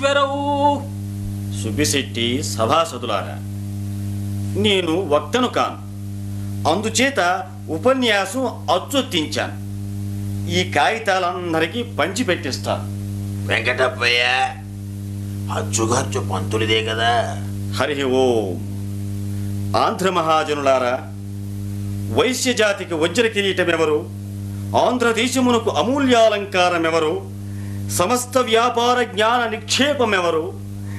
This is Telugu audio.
వెరవు సుబ్బిశెట్టి సభాసదులారా నేను వక్తను కాను అందుచేత ఉపన్యాసం అచ్చొత్తించాను ఈ కాగితాలందరికీ పంచిపెట్టిస్తాను వెంకటప్పయ్య అచ్చుగచ్చు పంతులిదే కదా హరి ఓం ఆంధ్ర మహాజనులారా వైశ్య జాతికి వజ్ర కిరీటమెవరు ఆంధ్రదేశమునకు అమూల్యాలంకారమెవరు సమస్త వ్యాపార జ్ఞాన నిక్షేపమెవరు